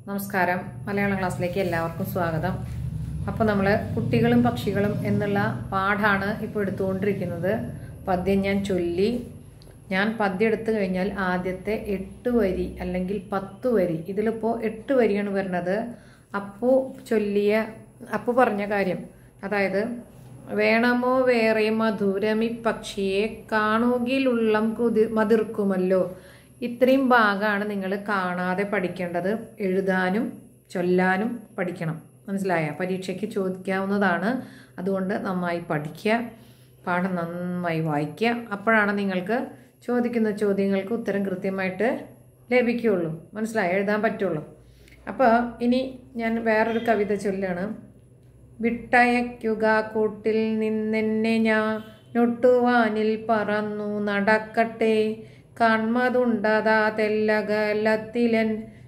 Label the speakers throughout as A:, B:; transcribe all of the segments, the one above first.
A: നമസ്കാരം മലയാളം ക്ലാസ്സിലേക്ക് എല്ലാവർക്കും സ്വാഗതം അപ്പോൾ നമ്മൾ കുട്ടികളും പക്ഷികളും എന്നുള്ള പാഠാണ് ഇപ്പോൾ എടുത്തുകൊണ്ടിരിക്കുന്നത് പദ്യം ഞാൻ ചൊല്ലി ഞാൻ പദ്യം എടുത്തു കഴിഞ്ഞാൽ ആദ്യത്തെ എട്ട് വരി അല്ലെങ്കിൽ പത്ത് വരി ഇതിലിപ്പോൾ എട്ട് വരിയാണ് വരുന്നത് അപ്പു ചൊല്ലിയ അപ്പു പറഞ്ഞ കാര്യം അതായത് വേണമോ വേറെ മധുരമി പക്ഷിയെ കാണുകിലുള്ളം കുതി മതിർക്കുമല്ലോ ഇത്രയും ഭാഗമാണ് നിങ്ങൾ കാണാതെ പഠിക്കേണ്ടത് എഴുതാനും ചൊല്ലാനും പഠിക്കണം മനസ്സിലായ പരീക്ഷയ്ക്ക് ചോദിക്കാവുന്നതാണ് അതുകൊണ്ട് നന്നായി പഠിക്കുക പാഠം നന്നായി വായിക്കുക അപ്പോഴാണ് നിങ്ങൾക്ക് ചോദിക്കുന്ന ചോദ്യങ്ങൾക്ക് ഉത്തരം കൃത്യമായിട്ട് ലഭിക്കുകയുള്ളൂ മനസ്സിലായി എഴുതാൻ പറ്റുള്ളൂ അപ്പോൾ ഇനി ഞാൻ വേറൊരു കവിത ചൊല്ലാണ് വിട്ടയക്കുക കൂട്ടിൽ നിന്നെന്നെ ഞാൻ നൊട്ടുവാനിൽ പറന്നു നടക്കട്ടെ കൺമതുണ്ടതാ തെല്ലകലത്തിലൻ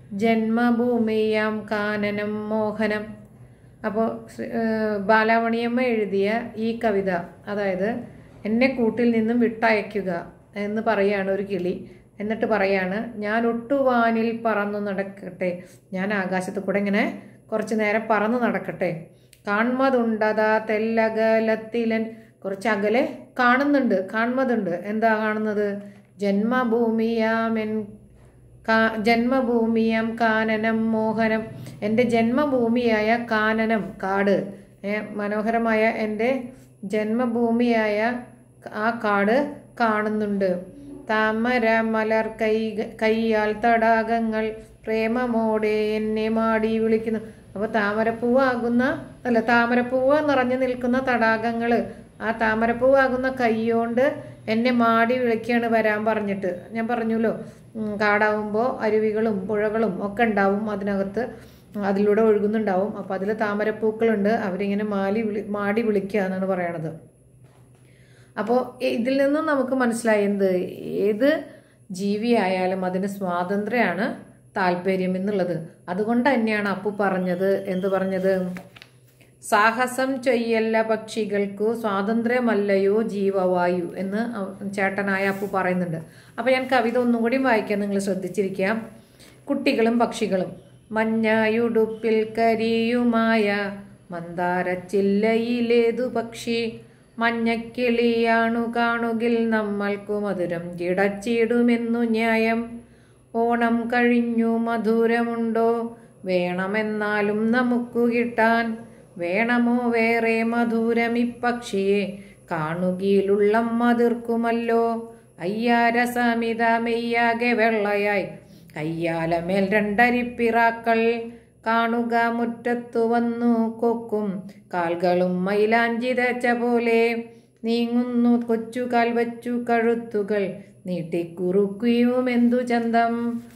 A: ജന്മഭൂമിയാം കാനനം മോഹനം അപ്പോൾ ബാലാമണിയമ്മ എഴുതിയ ഈ കവിത അതായത് എന്നെ കൂട്ടിൽ നിന്നും വിട്ടയക്കുക എന്ന് പറയാണ് ഒരു കിളി എന്നിട്ട് പറയാണ് ഞാൻ ഒട്ടുവാനിൽ പറന്നു നടക്കട്ടെ ഞാൻ ആകാശത്ത് കൂടെ ഇങ്ങനെ കുറച്ച് നേരം പറന്നു നടക്കട്ടെ കാൺമതുണ്ടതാ തെല്ലകലത്തിലൻ കുറച്ച് അകലെ കാണുന്നുണ്ട് കാണുന്നതുണ്ട് എന്താ കാണുന്നത് ജന്മഭൂമിയാമെൻ കാ ജന്മഭൂമിയാം കാനനം മോഹനം എൻ്റെ ജന്മഭൂമിയായ കാനനം കാട് ഏ, മനോഹരമായ എൻ്റെ ജന്മഭൂമിയായ ആ കാട് കാണുന്നുണ്ട് താമര മലർ കൈ കൈയാൽ തടാകങ്ങൾ പ്രേമമോടെ എന്നെ മാടി വിളിക്കുന്നു അപ്പോൾ താമരപ്പൂവാകുന്ന അല്ല താമരപ്പൂവ് നിറഞ്ഞു നിൽക്കുന്ന തടാകങ്ങൾ ആ താമരപ്പൂവാകുന്ന കൈയോണ്ട് എന്നെ മാടി വിളിക്കുകയാണ് വരാൻ പറഞ്ഞിട്ട് ഞാൻ പറഞ്ഞല്ലോ ഉം, കാടാവുമ്പോൾ അരുവികളും പുഴകളും ഒക്കെ ഉണ്ടാവും അതിനകത്ത് അതിലൂടെ ഒഴുകുന്നുണ്ടാവും അപ്പോൾ അതിൽ താമരപ്പൂക്കളുണ്ട് അവരിങ്ങനെ മാലി വിളി മാടി വിളിക്കുക എന്നാണ് പറയണത് അപ്പോൾ ഇതിൽ നിന്നും നമുക്ക് മനസ്സിലായി എന്ത് ഏത് ജീവിയായാലും അതിന് സ്വാതന്ത്ര്യമാണ് താല്പര്യം എന്നുള്ളത് അതുകൊണ്ട് തന്നെയാണ് അപ്പു പറഞ്ഞത് എന്ത് പറഞ്ഞത് സാഹസം ചെയ്യല്ല പക്ഷികൾക്കു സ്വാതന്ത്ര്യമല്ലയോ ജീവവായു എന്ന് അവ- ചേട്ടനായ അപ്പു പറയുന്നുണ്ട് അപ്പോൾ ഞാൻ കവിത ഒന്നും കൂടി വായിക്കാൻ നിങ്ങൾ ശ്രദ്ധിച്ചിരിക്കാം കുട്ടികളും പക്ഷികളും മഞ്ഞയുടുപ്പിൽ കരിയുമായ മന്ദാരച്ചില്ലയിലേതു പക്ഷി മഞ്ഞക്കിളിയാണു കാണുകിൽ നമ്മൾക്കു മധുരം കിടച്ചിടുമെന്നു ന്യായം ഓണം കഴിഞ്ഞു മധുരമുണ്ടോ വേണമെന്നാലും നമുക്കു കിട്ടാൻ വേണമോ വേറെ മധുരമിപ്പക്ഷിയെ കാണുകയിലുള്ളം മതിർക്കുമല്ലോ അയ്യാരസമിത മെയ്യാകെ വെള്ളയായി കയ്യാലമേൽ രണ്ടരിപ്പിറാക്കൾ കാണുക മുറ്റത്തു വന്നു കൊക്കും കാൽകളും മൈലാഞ്ചി തേച്ച പോലെ നീങ്ങുന്നു കൊച്ചുകാൽ വച്ചു കഴുത്തുകൾ നീട്ടിക്കുറുക്കുകയുമെന്തു ചന്തം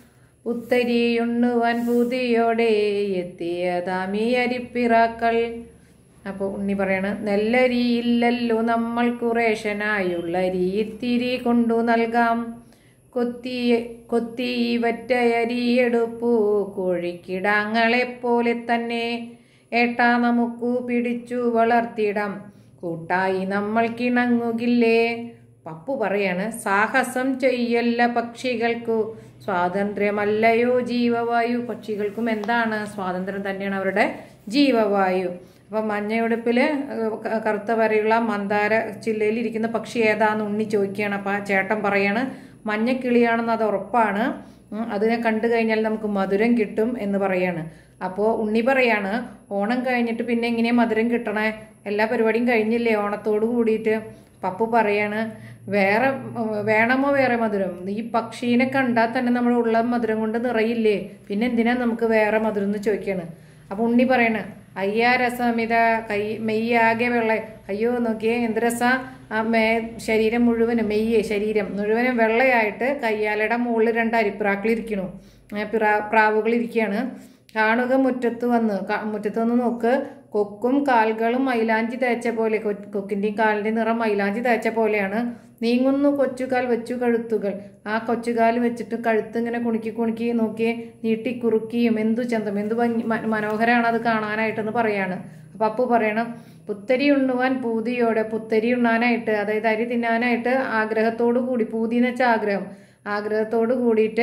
A: ഉത്തരിയുണ്ണുവാൻ പുതിയോടെ എത്തിയതാമീ അരിപ്പിറാക്കൾ അപ്പോൾ ഉണ്ണി പറയണ നെല്ലരിയില്ലല്ലോ നമ്മൾ കുറേശനായുള്ള അരി ഇത്തിരി കൊണ്ടു നൽകാം കൊത്തി കൊത്തി വറ്റയരിയെടുപ്പു കോഴിക്കിടാങ്ങളെപ്പോലെ തന്നെ ഏട്ടാ നമുക്കു പിടിച്ചു വളർത്തിടാം കൂട്ടായി നമ്മൾ കിണങ്ങുകില്ലേ പപ്പു പറയാണ് സാഹസം ചെയ്യല്ല പക്ഷികൾക്കു സ്വാതന്ത്ര്യമല്ലയോ ജീവവായു പക്ഷികൾക്കും എന്താണ് സ്വാതന്ത്ര്യം തന്നെയാണ് അവരുടെ ജീവവായു അപ്പം മഞ്ഞയുടുപ്പിൽ കറുത്ത വരെയുള്ള മന്ദാര ചില്ലയിൽ ഇരിക്കുന്ന പക്ഷി ഏതാന്ന് ഉണ്ണി ചോദിക്കുകയാണ് അപ്പം ആ ചേട്ടൻ പറയാണ് മഞ്ഞക്കിളിയാണെന്ന് അത് ഉറപ്പാണ് ഉം, അതിനെ കണ്ടു കഴിഞ്ഞാൽ നമുക്ക് മധുരം കിട്ടും എന്ന് പറയാണ് അപ്പോൾ ഉണ്ണി പറയാണ് ഓണം കഴിഞ്ഞിട്ട് പിന്നെ എങ്ങനെയാ മധുരം കിട്ടണേ എല്ലാ പരിപാടിയും കഴിഞ്ഞില്ലേ ഓണത്തോട് കൂടിയിട്ട് പപ്പു പറയാണ് വേറെ ഉം, വേണമോ വേറെ മധുരം ഈ പക്ഷീനെ കണ്ടാൽ തന്നെ നമ്മുടെ ഉള്ള മധുരം കൊണ്ട് നിറയില്ലേ പിന്നെ എന്തിനാ നമുക്ക് വേറെ മധുരം എന്ന് ചോദിക്കാണ് അപ്പൊ ഉണ്ണി പറയണ അയ്യാ രസമിത കൈ മെയ്യാകെ വെള്ള അയ്യോ നോക്കിയേ എന്ത് രസ ആ മേ ശരീരം മുഴുവനും മെയ്യേ ശരീരം മുഴുവനും വെള്ളയായിട്ട് കയ്യാലയുടെ മുകളിൽ രണ്ട് അരിപ്രാക്കൾ ഇരിക്കണു ഏ, പിറാ പ്രാവുകൾ ഇരിക്കുകയാണ് കാണുക മുറ്റത്ത് വന്ന് ക- മുറ്റത്ത് വന്ന് നോക്ക് കൊക്കും കാൽകളും മൈലാഞ്ചി തേച്ച പോലെ കൊ- കൊക്കിന്റെയും കാലിന്റെയും നിറം മൈലാഞ്ചി തേച്ച പോലെയാണ് നീങ്ങുന്നു കൊച്ചുകാൽ വെച്ചു കഴുത്തുകൾ ആ കൊച്ചുകാൽ വെച്ചിട്ട് കഴുത്ത് ഇങ്ങനെ കുണുക്കി കുണുക്കി നോക്കി നീട്ടി കുറുക്കിയും എന്തു ചന്തം എന്തു ഭംഗി മ- മനോഹരമാണ് അത് കാണാനായിട്ടെന്ന് പറയാണ് അപ്പൊ അപ്പു പറയണം പുത്തരി ഉണ്ണുവാൻ പൂതിയോടെ പുത്തരി ഉണ്ണാനായിട്ട് അതായത് അരി തിന്നാനായിട്ട് ആഗ്രഹത്തോടു കൂടി പൂതി എന്ന് വെച്ചാൽ ആഗ്രഹം ആഗ്രഹത്തോട് കൂടിയിട്ട്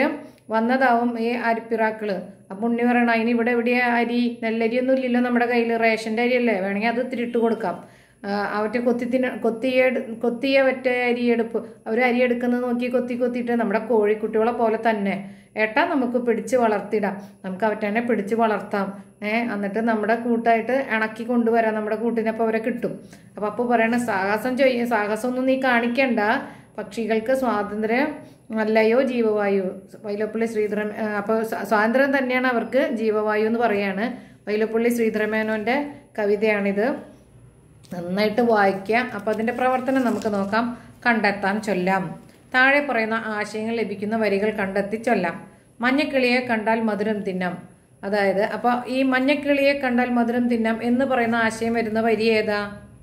A: വന്നതാവും ഈ അരിപ്പിറാക്കള് അപ്പം ഉണ്ണി പറയണം അതിന് ഇവിടെ എവിടെയാ അരി നെല്ലരി ഒന്നും ഇല്ലല്ലോ നമ്മുടെ കയ്യിൽ റേഷൻ്റെ അരിയല്ലേ വേണമെങ്കിൽ അത് ഇത്തിരി ഇട്ട് കൊടുക്കാം ആ, അവറ്റ കൊത്തി തിന്ന കൊത്തിയ കൊത്തിയ ഒറ്റ അരി എടുപ്പ് അവർ അരി എടുക്കുന്നത് നോക്കി കൊത്തി കൊത്തിയിട്ട് നമ്മുടെ കോഴിക്കുട്ടികളെ പോലെ തന്നെ ഏട്ടാ നമുക്ക് പിടിച്ച് വളർത്തിടാം നമുക്ക് അവറ്റനെ പിടിച്ച് വളർത്താം ഏ എന്നിട്ട് നമ്മുടെ കൂട്ടായിട്ട് ഇണക്കി കൊണ്ടുവരാം നമ്മുടെ കൂട്ടിനപ്പോൾ അവരെ കിട്ടും അപ്പം അപ്പോൾ പറയണ സാഹസം ചെയ്യ സാഹസമൊന്നും നീ കാണിക്കണ്ട പക്ഷികൾക്ക് സ്വാതന്ത്ര്യം അല്ലയോ ജീവവായു വൈലപ്പള്ളി ശ്രീധരൻ അപ്പോൾ സ്വാതന്ത്ര്യം തന്നെയാണ് അവർക്ക് ജീവവായു എന്ന് പറയാണ് വൈലപ്പള്ളി ശ്രീധരമേനോൻ്റെ കവിതയാണിത് നന്നായിട്ട് വായിക്കുക അപ്പോൾ അതിൻ്റെ പ്രവർത്തനം നമുക്ക് നോക്കാം കണ്ടെത്താൻ ചൊല്ലാം താഴെ പറയുന്ന ആശയങ്ങൾ ലഭിക്കുന്ന വരികൾ കണ്ടെത്തി ചൊല്ലാം മഞ്ഞക്കിളിയെ കണ്ടാൽ മധുരം തിന്നാം അതായത് അപ്പോൾ ഈ മഞ്ഞക്കിളിയെ കണ്ടാൽ മധുരം തിന്നാം എന്ന് പറയുന്ന ആശയം വരുന്ന വരി ഏതാ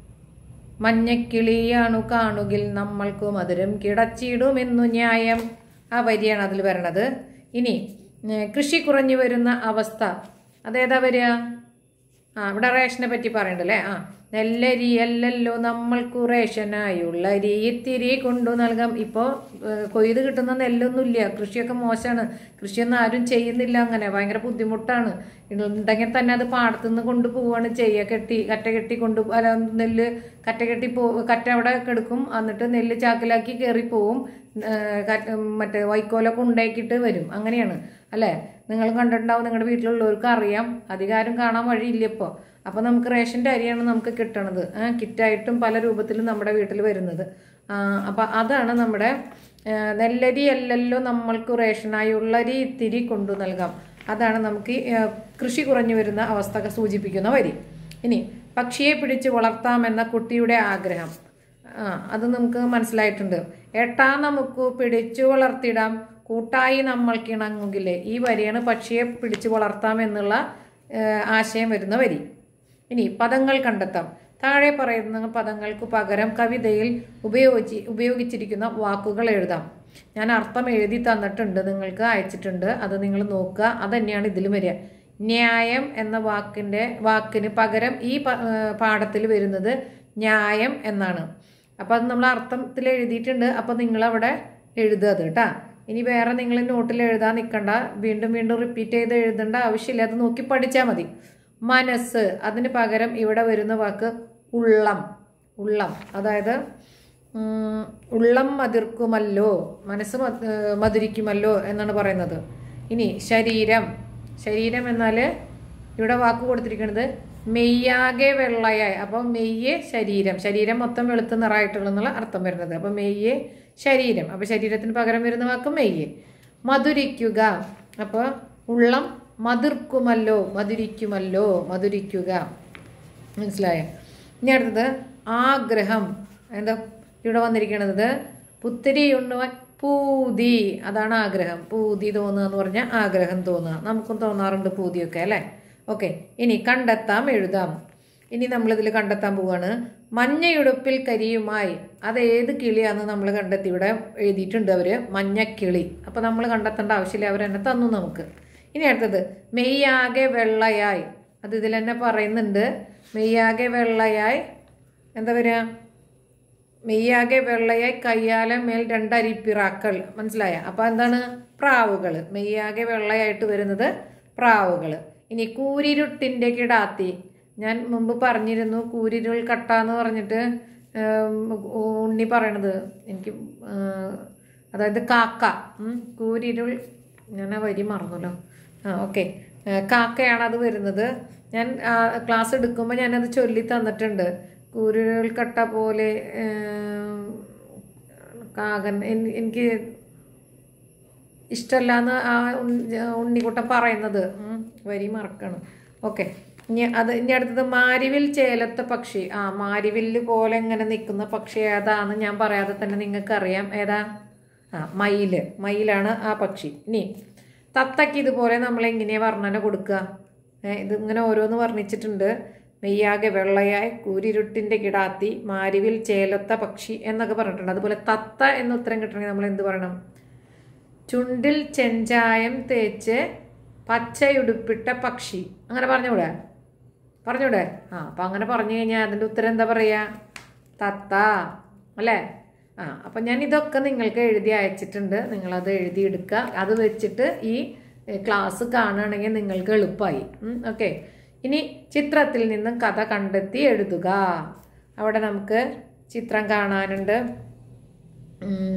A: മഞ്ഞക്കിളിയാണു കാണുകിൽ നമ്മൾക്കു മധുരം കിടച്ചിടുമെന്നു ന്യായം ആ വരിയാണ് അതിൽ വരണത് ഇനി ഏ, കൃഷി കുറഞ്ഞു വരുന്ന അവസ്ഥ അതേതാ വരിക ആ ഇവിടെ റേഷനെ പറ്റി പറയണ്ടല്ലേ ആ നെല്ലരി അല്ലല്ലോ നമ്മൾക്കു റേഷനായുള്ള അരി ഇത്തിരി കൊണ്ടു നൽകാം ഇപ്പോൾ കൊയ്ത് കിട്ടുന്ന നെല്ലൊന്നുമില്ല കൃഷിയൊക്കെ മോശമാണ് കൃഷിയൊന്നും ആരും ചെയ്യുന്നില്ല അങ്ങനെ ഭയങ്കര ബുദ്ധിമുട്ടാണ് ഉണ്ടെങ്കിൽ തന്നെ അത് പാടത്തുനിന്ന് കൊണ്ടുപോവാണ് ചെയ്യുക കെട്ടി കറ്റ കെട്ടി കൊണ്ട് അല്ല നെല്ല് കറ്റ കെട്ടി പോ കറ്റ അവിടെ കിടക്കും എന്നിട്ട് നെല്ല് ചാക്കിലാക്കി കയറി പോവും ഏഹ് കറ്റ മറ്റേ വൈക്കോലൊക്കെ ഉണ്ടാക്കിയിട്ട് വരും അങ്ങനെയാണ് അല്ലേ നിങ്ങൾ കണ്ടിട്ടുണ്ടാവും നിങ്ങളുടെ വീട്ടിലുള്ളവർക്ക് അറിയാം അധികാരം കാണാൻ വഴിയില്ല ഇപ്പോൾ അപ്പോൾ നമുക്ക് റേഷൻ്റെ അരിയാണ് നമുക്ക് കിട്ടണത് ആ, കിറ്റായിട്ടും പല രൂപത്തിലും നമ്മുടെ വീട്ടിൽ വരുന്നത് അപ്പം അതാണ് നമ്മുടെ ആ, നെല്ലരി അല്ലല്ലോ നമ്മൾക്ക് റേഷനായി ഉള്ളരി ഇത്തിരി കൊണ്ടു നൽകാം അതാണ് നമുക്ക് ഈ, ആ, കൃഷി കുറഞ്ഞു വരുന്ന അവസ്ഥ സൂചിപ്പിക്കുന്ന വരി ഇനി പക്ഷിയെ പിടിച്ച് വളർത്താമെന്ന കുട്ടിയുടെ ആഗ്രഹം ആ അത് നമുക്ക് മനസ്സിലായിട്ടുണ്ട് ഏട്ടാ നമുക്ക് പിടിച്ചു വളർത്തിടാം കൂട്ടായി നമ്മൾക്ക് ഇണങ്ങുകില്ലേ ഈ വരിയാണ് പക്ഷിയെ പിടിച്ചു വളർത്താം എന്നുള്ള ഏഹ്, ആശയം വരുന്ന വരി ഇനി പദങ്ങൾ കണ്ടെത്താം താഴെ പറയുന്ന പദങ്ങൾക്ക് പകരം കവിതയിൽ ഉപയോഗിച്ച് ഉപയോഗിച്ചിരിക്കുന്ന വാക്കുകൾ എഴുതാം ഞാൻ അർത്ഥം എഴുതി തന്നിട്ടുണ്ട് നിങ്ങൾക്ക് അയച്ചിട്ടുണ്ട് അത് നിങ്ങൾ നോക്കുക അതന്നെയാണ് ഇതിൽ വരിക ന്യായം എന്ന വാക്കിൻ്റെ വാക്കിന് പകരം ഈ പ- ഏഹ് പാഠത്തിൽ വരുന്നത് ന്യായം എന്നാണ് അപ്പോൾ അത് നമ്മൾ അർത്ഥത്തിൽ എഴുതിയിട്ടുണ്ട് അപ്പോൾ നിങ്ങളവിടെ എഴുതുക അത് കേട്ടാ ഇനി വേറെ നിങ്ങൾ നോട്ടിൽ എഴുതാൻ നിൽക്കണ്ട വീണ്ടും വീണ്ടും റിപ്പീറ്റ് ചെയ്ത് എഴുതേണ്ട ആവശ്യമില്ല അത് നോക്കി പഠിച്ചാൽ മതി മനസ്സ് അതിന് പകരം ഇവിടെ വരുന്ന വാക്ക് ഉള്ളം ഉള്ളം അതായത് ഉം, ഉള്ളം മതിർക്കുമല്ലോ മനസ്സ് മ- ഏഹ് മധുരിക്കുമല്ലോ എന്നാണ് പറയുന്നത് ഇനി ശരീരം ശരീരം എന്നാൽ ഇവിടെ വാക്ക് കൊടുത്തിരിക്കുന്നത് മെയ്യാകെ വെള്ളയായി അപ്പോൾ മെയ്യ് ശരീരം ശരീരം മൊത്തം വെളുത്ത നിറായിട്ടുള്ള എന്നുള്ള അർത്ഥം വരുന്നത് അപ്പോൾ മെയ്യ് ശരീരം അപ്പോൾ ശരീരത്തിന് പകരം വരുന്ന വാക്ക് മെയ്യ് മധുരിക്കുക അപ്പോൾ ഉള്ളം മതിർക്കുമല്ലോ മധുരിക്കുമല്ലോ മധുരിക്കുക മനസ്സിലായോ ഇനി അടുത്തത് ആഗ്രഹം എന്താ ഇവിടെ വന്നിരിക്കുന്നത് പുത്തിരി ഉണ്ണുവാൻ പൂതി അതാണ് ആഗ്രഹം പൂതി തോന്നുക എന്ന് പറഞ്ഞാൽ ആഗ്രഹം തോന്നുക നമുക്കും തോന്നാറുണ്ട് പൂതിയൊക്കെ അല്ലേ ഓക്കെ ഇനി കണ്ടെത്താം എഴുതാം ഇനി നമ്മളിതിൽ കണ്ടെത്താൻ പോവാണ് മഞ്ഞയുടുപ്പിൽ കരിയുമായി അത് ഏത് കിളിയാന്ന് നമ്മൾ കണ്ടെത്തി ഇവിടെ എഴുതിയിട്ടുണ്ട് അവർ മഞ്ഞക്കിളി അപ്പോൾ നമ്മൾ കണ്ടെത്തേണ്ട ആവശ്യമില്ല അവർ തന്നെ തന്നു നമുക്ക് ഇനി അടുത്തത് മെയ്യാകെ വെള്ളയായി അത് ഇതിൽ തന്നെ പറയുന്നുണ്ട് മെയ്യാകെ വെള്ളയായി എന്താ പറയുക മെയ്യാകെ വെള്ളയായി കയ്യാലെ മേൽ രണ്ടരിപ്പിറാക്കൾ മനസ്സിലായ അപ്പോൾ എന്താണ് പ്രാവുകൾ മെയ്യാകെ വെള്ളയായിട്ട് വരുന്നത് പ്രാവുകൾ ഇനി കൂരിരുട്ടിൻ്റെ കിടാത്തി ഞാൻ മുമ്പ് പറഞ്ഞിരുന്നു കൂരിരുൾ കട്ട എന്ന് പറഞ്ഞിട്ട് ഉം, ഉണ്ണി പറയണത് എനിക്ക് ഉം, അതായത് കാക്ക ഉം, കൂരിരുൾ ഞാൻ ആ വരി മറന്നല്ലോ ആ ഓക്കെ കാക്കയാണ് അത് വരുന്നത് ഞാൻ ആ, ക്ലാസ് എടുക്കുമ്പോൾ ഞാനത് ചൊല്ലി തന്നിട്ടുണ്ട് കൂരുകൾ കട്ട പോലെ ഏം, കാകൻ എൻ- എനിക്ക് ഇഷ്ടമല്ലാന്ന് ആ ഉണ്ണി- ഉണ്ണിക്കുട്ടൻ പറയുന്നത് ഉം, വരി മറക്കണം ഓക്കെ ഇനി അത് ഇനി അടുത്തത് മാരിവിൽ ചേലത്തെ പക്ഷി ആ മാരിവില്ല് പോലെ ഇങ്ങനെ നിൽക്കുന്ന പക്ഷി ഏതാന്ന് ഞാൻ പറയാതെ തന്നെ നിങ്ങൾക്കറിയാം ഏതാ ആ മയില് മയിലാണ് ആ പക്ഷി ഇനി തത്തയ്ക്ക് ഇതുപോലെ നമ്മൾ എങ്ങനെയാണ് വർണ്ണന കൊടുക്കുക ഏ, ഇത് ഇങ്ങനെ ഓരോന്ന് വർണ്ണിച്ചിട്ടുണ്ട് മെയ്യാകെ വെള്ളയായി കൂരിരുട്ടിൻ്റെ കിടാത്തി മാരിവിൽ ചേലത്ത പക്ഷി എന്നൊക്കെ പറഞ്ഞിട്ടുണ്ട് അതുപോലെ തത്ത എന്ന് ഉത്തരം കിട്ടണമെങ്കിൽ നമ്മൾ എന്ത് പറയണം ചുണ്ടിൽ ചെഞ്ചായം തേച്ച് പച്ചയുടുപ്പിട്ട പക്ഷി അങ്ങനെ പറഞ്ഞൂടെ പറഞ്ഞൂടെ ആ അപ്പം അങ്ങനെ പറഞ്ഞു കഴിഞ്ഞാൽ അതിൻ്റെ ഉത്തരം എന്താ പറയുക തത്ത അല്ലേ ആ അപ്പം ഞാൻ ഇതൊക്കെ നിങ്ങൾക്ക് എഴുതി അയച്ചിട്ടുണ്ട് നിങ്ങളത് എഴുതിയെടുക്കുക അത് വെച്ചിട്ട് ഈ ക്ലാസ് കാണുകയാണെങ്കിൽ നിങ്ങൾക്ക് എളുപ്പമായി ഓക്കെ ഇനി ചിത്രത്തിൽ നിന്നും കഥ കണ്ടെത്തി എഴുതുക അവിടെ നമുക്ക് ചിത്രം കാണാനുണ്ട് ഉം.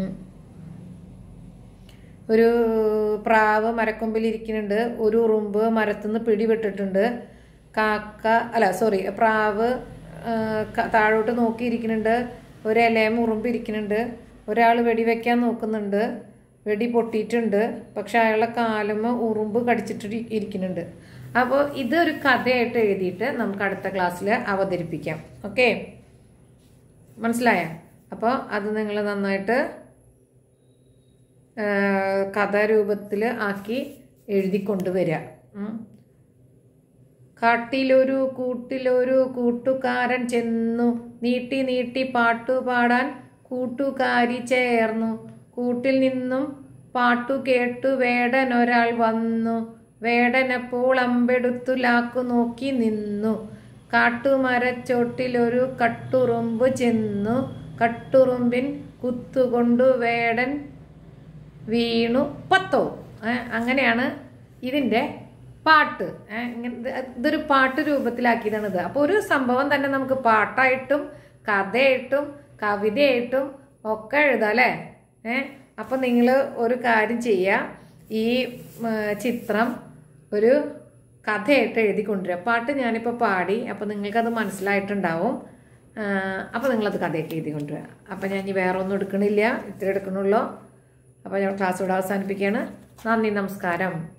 A: ഒരു പ്രാവ് മരക്കൊമ്പിൽ ഇരിക്കുന്നുണ്ട് ഒരു ഉറുമ്പ് മരത്തുനിന്ന് പിടിവിട്ടിട്ടുണ്ട് കാക്ക അല്ല സോറി പ്രാവ് ആ, ക- താഴോട്ട് നോക്കിയിരിക്കുന്നുണ്ട് ഒരു ഇലയം ഉറുമ്പ് ഇരിക്കുന്നുണ്ട് ഒരാൾ വെടിവെക്കാൻ നോക്കുന്നുണ്ട് വെടി പൊട്ടിയിട്ടുണ്ട് പക്ഷെ അയാളുടെ കാലുമ്മ ഉറുമ്പ് കടിച്ചിട്ട് ഇരി- ഇരിക്കുന്നുണ്ട് അപ്പോൾ ഇതൊരു കഥയായിട്ട് എഴുതിയിട്ട് നമുക്ക് അടുത്ത ക്ലാസ്സിൽ അവതരിപ്പിക്കാം ഓക്കെ മനസ്സിലായ അപ്പോൾ അത് നിങ്ങൾ നന്നായിട്ട് കഥാരൂപത്തിൽ ആക്കി എഴുതി കൊണ്ടുവരിക ഉം. കാട്ടിലൊരു കൂട്ടിലൊരു കൂട്ടുകാരൻ ചെന്നു നീട്ടി നീട്ടി പാട്ടുപാടാൻ കൂട്ടുകാരി ചേർന്നു കൂട്ടിൽ നിന്നും പാട്ടു കേട്ടു വേടൻ ഒരാൾ വന്നു വേടനപ്പോൾ അമ്പെടുത്തു ലാക്കു നോക്കി നിന്നു കാട്ടുമരച്ചോട്ടിലൊരു കട്ടുറുമ്പ് ചെന്നു കട്ടുറുമ്പിൻ കുത്തുകൊണ്ടു വേടൻ വീണു പത്തോ ഏ, അങ്ങനെയാണ് ഇതിൻ്റെ പാട്ട് ഏ, ഇങ്ങനെ ഇത് ഇതൊരു പാട്ട് രൂപത്തിലാക്കിയതാണ് ഇത് അപ്പോൾ ഒരു സംഭവം തന്നെ നമുക്ക് പാട്ടായിട്ടും കഥയായിട്ടും കവിതയായിട്ടും ഒക്കെ എഴുതാം അല്ലേ ഏ അപ്പം നിങ്ങൾ ഒരു കാര്യം ചെയ്യുക ഈ ഉം, ചിത്രം ഒരു കഥയായിട്ട് എഴുതി കൊണ്ടുവരിക പാട്ട് ഞാനിപ്പോൾ പാടി അപ്പോൾ നിങ്ങൾക്കത് മനസ്സിലായിട്ടുണ്ടാവും അപ്പോൾ നിങ്ങളത് കഥയൊക്കെ എഴുതി കൊണ്ടുവരിക അപ്പോൾ ഞാൻ ഇനി വേറെ ഒന്നും എടുക്കണില്ല ഇത്ര എടുക്കണുള്ളൂ അപ്പോൾ ഞാൻ ക്ലാസ് ഇവിടെ അവസാനിപ്പിക്കുകയാണ് നന്ദി നമസ്കാരം